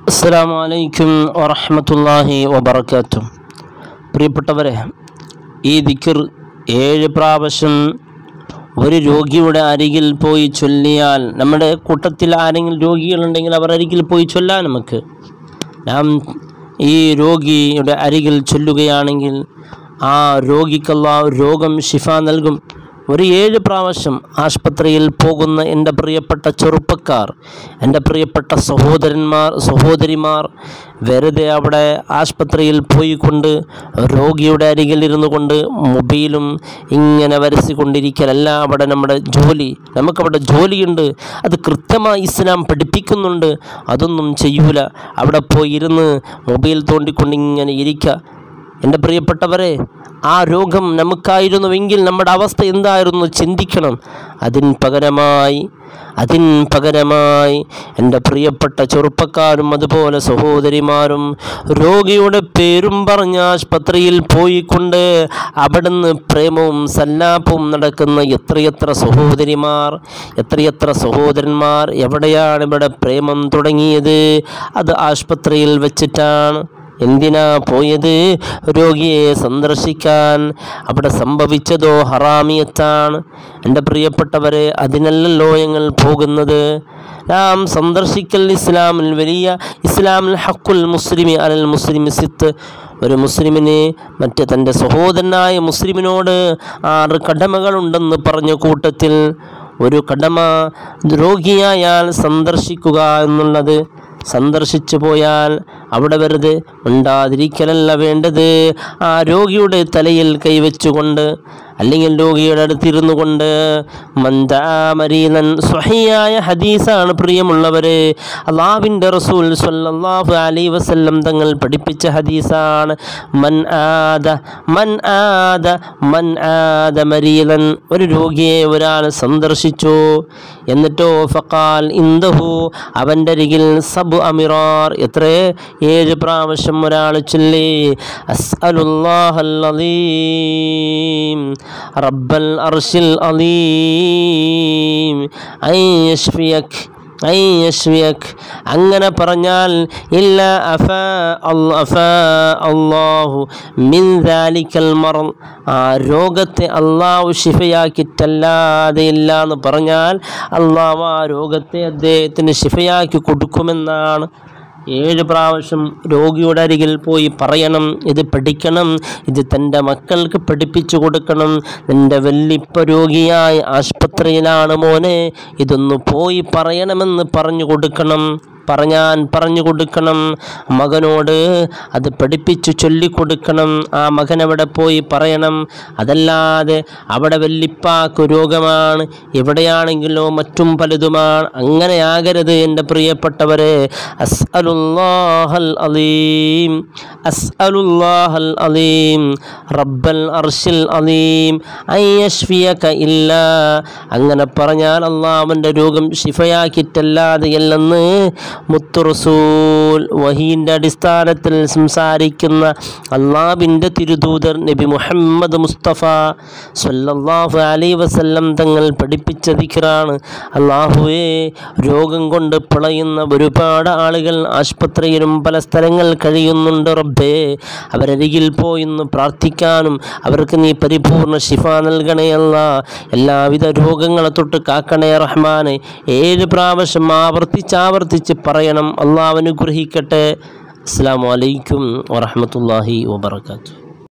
അസ്സാം വലൈക്കും വറഹമത്തല്ലാഹി വബർക്കാത്തു പ്രിയപ്പെട്ടവരെ ഈ ദിക്കർ ഏഴ് പ്രാവശ്യം ഒരു രോഗിയുടെ അരികിൽ പോയി ചൊല്ലിയാൽ നമ്മുടെ കൂട്ടത്തിൽ ആരെങ്കിലും രോഗികളുണ്ടെങ്കിൽ അവർ അരികിൽ പോയി ചൊല്ലാൻ നമുക്ക് നാം ഈ രോഗിയുടെ അരികിൽ ചൊല്ലുകയാണെങ്കിൽ ആ രോഗിക്കുള്ള രോഗം ശിഫ നൽകും ഒരു ഏഴ് പ്രാവശ്യം ആശുപത്രിയിൽ പോകുന്ന എൻ്റെ പ്രിയപ്പെട്ട ചെറുപ്പക്കാർ എൻ്റെ പ്രിയപ്പെട്ട സഹോദരന്മാർ സഹോദരിമാർ വെറുതെ അവിടെ ആശുപത്രിയിൽ പോയിക്കൊണ്ട് രോഗിയുടെ അരികിൽ ഇരുന്നു കൊണ്ട് മൊബൈലും ഇങ്ങനെ വരസിക്കൊണ്ടിരിക്കലല്ല അവിടെ നമ്മുടെ ജോലി നമുക്കവിടെ ജോലിയുണ്ട് അത് കൃത്യമായി ഇസ്ലാം പഠിപ്പിക്കുന്നുണ്ട് അതൊന്നും ചെയ്യൂല അവിടെ പോയി ഇരുന്ന് മൊബൈൽ തോണ്ടിക്കൊണ്ട് ഇങ്ങനെ ഇരിക്കുക എൻ്റെ പ്രിയപ്പെട്ടവരെ ആ രോഗം നമുക്കായിരുന്നുവെങ്കിൽ നമ്മുടെ അവസ്ഥ എന്തായിരുന്നു ചിന്തിക്കണം അതിന് പകരമായി അതിന് പകരമായി എൻ്റെ പ്രിയപ്പെട്ട ചെറുപ്പക്കാരും അതുപോലെ സഹോദരിമാരും രോഗിയുടെ പേരും പറഞ്ഞ് ആശുപത്രിയിൽ പോയിക്കൊണ്ട് അവിടുന്ന് പ്രേമവും സല്ലാപ്പവും നടക്കുന്ന എത്രയെത്ര സഹോദരിമാർ എത്രയെത്ര സഹോദരന്മാർ എവിടെയാണ് ഇവിടെ പ്രേമം തുടങ്ങിയത് അത് ആശുപത്രിയിൽ വെച്ചിട്ടാണ് എന്തിനാ പോയത് രോഗിയെ സന്ദർശിക്കാൻ അവിടെ സംഭവിച്ചതോ ഹറാമിയത്താണ് എൻ്റെ പ്രിയപ്പെട്ടവരെ അതിനല്ലല്ലോ ഞങ്ങൾ പോകുന്നത് നാം സന്ദർശിക്കൽ ഇസ്ലാമിൽ വലിയ ഇസ്ലാമിൽ ഹക്കുൽ മുസ്ലിമി അലൽ മുസ്ലിമി സിത്ത് ഒരു മുസ്ലിമിനെ മറ്റ് തൻ്റെ സഹോദരനായ മുസ്ലിമിനോട് ആറ് കടമകളുണ്ടെന്ന് പറഞ്ഞ കൂട്ടത്തിൽ ഒരു കടമ രോഗിയായാൽ സന്ദർശിക്കുക എന്നുള്ളത് സന്ദർശിച്ചു പോയാൽ അവിടെ വെറുതെ ഉണ്ടാതിരിക്കലല്ല വേണ്ടത് ആ രോഗിയുടെ തലയിൽ കൈവച്ചുകൊണ്ട് അല്ലെങ്കിൽ രോഗിയുടെ അടുത്തിരുന്നു കൊണ്ട് മന്ദാമരീനൻ സ്വഹിയായ ഹദീസാണ് പ്രിയമുള്ളവരെ അള്ളാവിൻ്റെ റസൂൽ സ്വല്ലല്ലാഹു അലൈഹി വസല്ലം തങ്ങൾ പഠിപ്പിച്ച ഹദീസാണ് മൻ ആദ മൻ ആദ മൻ ആദ മരീലൻ ഒരു രോഗിയെ ഒരാൾ സന്ദർശിച്ചു എന്നിട്ടോ ഫക്കാൽ ഇന്ദഹു അവൻ്റെ അരികിൽ സബ് അമിറാർ എത്രേ ഏഴ് പ്രാവശ്യം ഒരാൾ ചൊല്ലി അസ്അലുല്ലാഹൽ അലീം റബ്ബൽ അർശിൽ അലീം ഐ യശ്ഫിയക് ഐ യശ്വിയക് അങ്ങനെ പറഞ്ഞാൽ ഇല്ല അഫ അഫ അള്ളാഹു മിൻ ദാലിക്കൽ മറൽ ആ രോഗത്തെ അള്ളാഹു ശിഫയാക്കിയിട്ടല്ലാതെ ഇല്ല എന്ന് പറഞ്ഞാൽ അള്ളാഹു ആ രോഗത്തെ അദ്ദേഹത്തിന് ശിഫയാക്കി കൊടുക്കുമെന്നാണ് ഏഴ് പ്രാവശ്യം രോഗിയുടെ അരികിൽ പോയി പറയണം ഇത് പഠിക്കണം ഇത് തൻ്റെ മക്കൾക്ക് പഠിപ്പിച്ചു കൊടുക്കണം നിൻ്റെ വല്ലിപ്പ രോഗിയായ ആശുപത്രിയിലാണ് മോനെ ഇതൊന്ന് പോയി പറയണമെന്ന് പറഞ്ഞു കൊടുക്കണം പറഞ്ഞാൻ പറഞ്ഞു കൊടുക്കണം മകനോട് അത് പഠിപ്പിച്ചു ചൊല്ലിക്കൊടുക്കണം ആ മകൻ അവിടെ പോയി പറയണം അതല്ലാതെ അവിടെ വല്ലിപ്പാക്ക് രോഗമാണ് എവിടെയാണെങ്കിലോ മറ്റും പലതുമാണ് അങ്ങനെയാകരുത് എൻ്റെ പ്രിയപ്പെട്ടവരെ അസ്അലുല്ലാഹൽ അലീം അസ്അലുല്ലാഹൽ അലീം റബ്ബൽ അർഷിൽ അലീം അയ്യഷ്ഫിയക ഇല്ല അങ്ങനെ പറഞ്ഞാൽ അള്ളാഹുവിൻ്റെ രോഗം ശിഫയാക്കിയിട്ടല്ലാതെയല്ലെന്ന് മുത്തുറസൂൽ വഹീൻ്റെ അടിസ്ഥാനത്തിൽ സംസാരിക്കുന്ന അള്ളാബിൻ്റെ തിരുദൂതർ നബി മുഹമ്മദ് മുസ്തഫ സല്ലല്ലാഹു അലൈ വസല്ലം തങ്ങൾ പഠിപ്പിച്ച ദിക്റാണ് അള്ളാഹുവേ രോഗം കൊണ്ട് പിളയുന്ന ഒരുപാട് ആളുകൾ ആശുപത്രിയിലും പല സ്ഥലങ്ങൾ കഴിയുന്നുണ്ട് റബ്ബേ അവരരികിൽ പോയിന്ന് പ്രാർത്ഥിക്കാനും അവർക്ക് നീ പരിപൂർണ ശിഫ നൽകണയല്ല എല്ലാവിധ രോഗങ്ങളെ തൊട്ട് കാക്കണേ റഹ്മാനെ ഏഴ് പ്രാവശ്യം ആവർത്തിച്ച് ആവർത്തിച്ച് പറയണം അള്ളാഹ് അനുഗ്രഹിക്കട്ടെ അസ്സാം വലൈക്കും വറഹമത്തല്ലാഹി വാബർക്കാത്തു